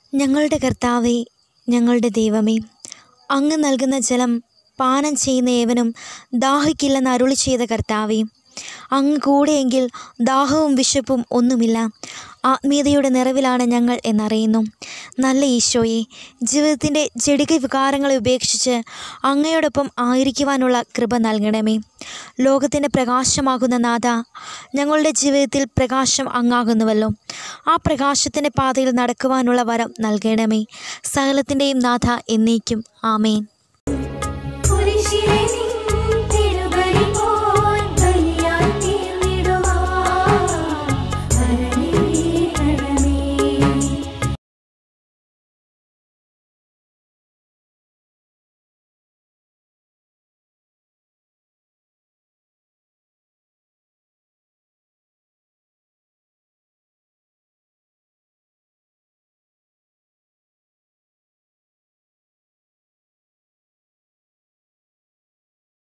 ഞങ്ങളുടെ കർത്താവേ ഞങ്ങളുടെ ദൈവമേ അങ്ങ് നൽകുന്ന ജലം പാനം ചെയ്യുന്ന ഏവനും ദാഹിക്കില്ലെന്ന് അരുളി ചെയ്ത കർത്താവേ അങ്ങ് കൂടെയെങ്കിൽ ദാഹവും വിശപ്പും ഒന്നുമില്ല ആത്മീയതയുടെ നിറവിലാണ് ഞങ്ങൾ എന്നറിയുന്നു നല്ല ഈശോയെ ജീവിതത്തിൻ്റെ ജടിക വികാരങ്ങളെ ഉപേക്ഷിച്ച് അങ്ങയോടൊപ്പം ആയിരിക്കുവാനുള്ള കൃപ നൽകണമേ ലോകത്തിൻ്റെ പ്രകാശമാകുന്ന നാഥ ഞങ്ങളുടെ ജീവിതത്തിൽ പ്രകാശം അങ്ങാകുന്നുവല്ലോ ആ പ്രകാശത്തിൻ്റെ പാതയിൽ നടക്കുവാനുള്ള വരം നൽകണമേ സകലത്തിൻ്റെയും നാഥ എന്നേക്കും ആമേൻ കുരിശിലെ നീ